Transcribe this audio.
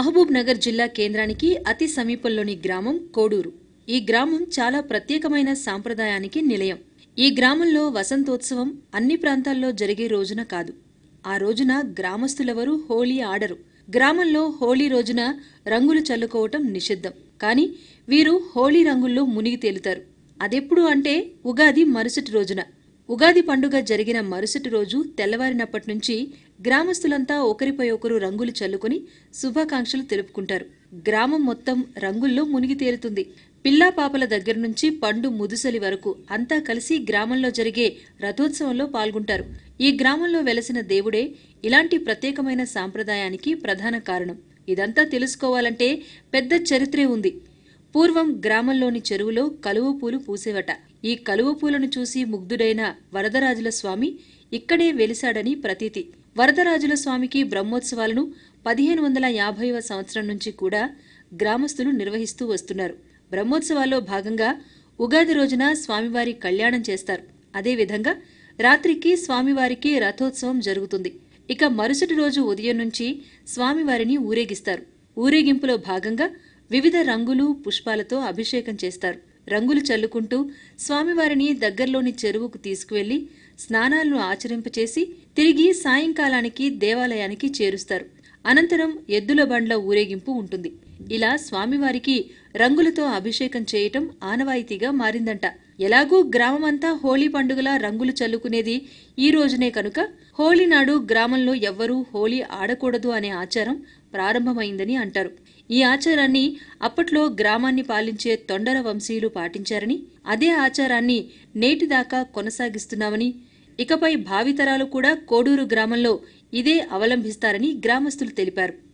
మహబూబ్ నగర్ జిల్లా కేంద్రానికి అతి సమీపంలోని గ్రామం కోడూరు ఈ గ్రామం చాలా ప్రత్యేకమైన సాంప్రదాయానికి నిలయం ఈ గ్రామంలో వసంతోత్సవం అన్ని ప్రాంతాల్లో జరిగే రోజున కాదు ఆ రోజున గ్రామస్తులెవరూ హోళీ ఆడరు గ్రామంలో హోళీ రోజున రంగులు చల్లుకోవటం నిషిద్ధం కానీ వీరు హోళీ రంగుల్లో మునిగి తేలుతారు అదెప్పుడు అంటే ఉగాది మరుసటి రోజున ఉగాది పండుగ జరిగిన మరుసటి రోజు తెల్లవారినప్పటి నుంచి గ్రామస్తులంతా ఒకరిపై ఒకరు రంగులు చల్లుకుని శుభాకాంక్షలు తెలుపుకుంటారు గ్రామం మొత్తం రంగుల్లో మునిగి తేలుతుంది పిల్లా పాపల దగ్గర నుంచి పండు ముదుసలి వరకు అంతా కలిసి గ్రామంలో జరిగే రథోత్సవంలో పాల్గొంటారు ఈ గ్రామంలో వెలసిన దేవుడే ఇలాంటి ప్రత్యేకమైన సాంప్రదాయానికి ప్రధాన కారణం ఇదంతా తెలుసుకోవాలంటే పెద్ద చరిత్రే ఉంది పూర్వం గ్రామంలోని చెరువులో కలువ పూలు పూసేవట ఈ కలువ పూలను చూసి ముగ్ధుడైన వరదరాజుల స్వామి ఇక్కడే వెలిశాడని ప్రతీతి వరదరాజుల స్వామికి బ్రహ్మోత్సవాలను పదిహేను వందల యాభైవ సంవత్సరం నుంచి కూడా గ్రామస్తులు నిర్వహిస్తూ వస్తున్నారు బ్రహ్మోత్సవాల్లో భాగంగా ఉగాది రోజున స్వామివారి కళ్యాణం చేస్తారు అదేవిధంగా రాత్రికి స్వామివారికి రథోత్సవం జరుగుతుంది ఇక మరుసటి రోజు ఉదయం నుంచి స్వామివారిని ఊరేగిస్తారు ఊరేగింపులో భాగంగా వివిధ రంగులు పుష్పాలతో అభిషేకం చేస్తారు రంగులు చల్లుకుంటూ స్వామివారిని దగ్గర్లోని చెరువుకు తీసుకువెళ్లి స్నానాలను ఆచరింపచేసి తిరిగి సాయంకాలానికి దేవాలయానికి చేరుస్తారు అనంతరం ఎద్దుల బండ్ల ఊరేగింపు ఉంటుంది ఇలా స్వామివారికి రంగులతో అభిషేకం చేయటం ఆనవాయితీగా మారిందంట ఎలాగూ గ్రామమంతా హోళీ పండుగలా రంగులు చల్లుకునేది ఈ రోజునే కనుక హోళీ నాడు గ్రామంలో ఎవ్వరూ హోళీ ఆడకూడదు అనే ఆచారం ప్రారంభమైందని అంటారు ఈ ఆచారాన్ని అప్పట్లో గ్రామాన్ని పాలించే తొండర వంశీయులు పాటించారని అదే ఆచారాన్ని నేటిదాకా కొనసాగిస్తున్నామని ఇకపై భావితరాలు కూడా కోడూరు గ్రామంలో ఇదే అవలంబిస్తారని గ్రామస్తులు తెలిపారు